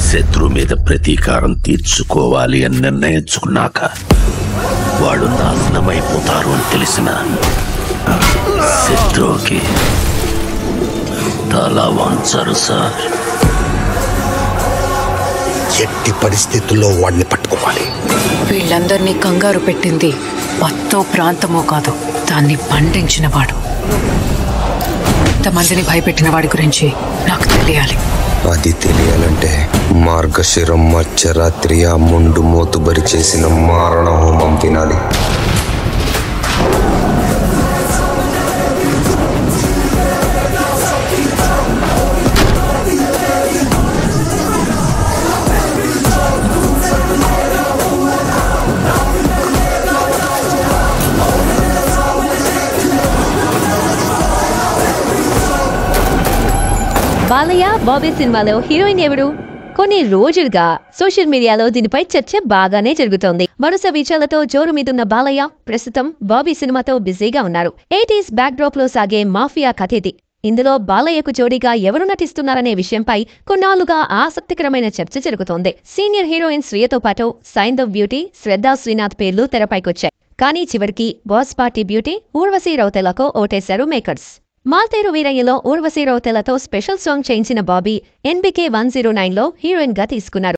శత్రు మీద ప్రతీకారం తీర్చుకోవాలి అని నిర్ణయించుకున్నాక వాళ్ళు నాశనమైపోతారు అని తెలిసిన శత్రువుకి తల వంచరు సార్ ఎట్టి పరిస్థితుల్లో వాడిని పట్టుకోవాలి వీళ్ళందరినీ కంగారు పెట్టింది పత్తో ప్రాంతమో కాదు దాన్ని పండించిన వాడు ఇంతమందిని భయపెట్టిన వాడి గురించి నాకు తెలియాలి అది తెలియాలంటే మార్గశిరం మధ్యరాత్రి ఆ ముండు మోతుబరి చేసిన మారణ హోమం వినాలి బాలయ్య బాబీ సినిమాలో హీరోయిన్ ఎవరు కొన్ని రోజులుగా సోషల్ మీడియాలో దీనిపై చర్చ బాగానే జరుగుతోంది వరుస విజయాలతో జోరు మీదున్న బాలయ్య ప్రస్తుతం బాబీ సినిమాతో బిజీగా ఉన్నారు ఎయిటీస్ బ్యాక్ డ్రాప్ లో సాగే మాఫియా కథ ఇది ఇందులో బాలయ్యకు జోడీగా ఎవరు నటిస్తున్నారనే విషయంపై కొన్నాళ్లుగా ఆసక్తికరమైన చర్చ జరుగుతోంది సీనియర్ హీరోయిన్ శ్రియతో పాటు సైందవ్ బ్యూటీ శ్రద్ధా శ్రీనాథ్ పేర్లు తెరపైకొచ్చాయి కానీ చివరికి బాస్ పార్టీ బ్యూటీ ఊర్వశీ రౌతెలకు ఓటేశారు మేకర్స్ మాల్తేరు వీరయ్యలో ఊర్వశీ రౌతెలతో స్పెషల్ సాంగ్ చేయించిన బాబీ ఎన్బికే వన్ జీరో నైన్లో హీరోయిన్గా తీసుకున్నారు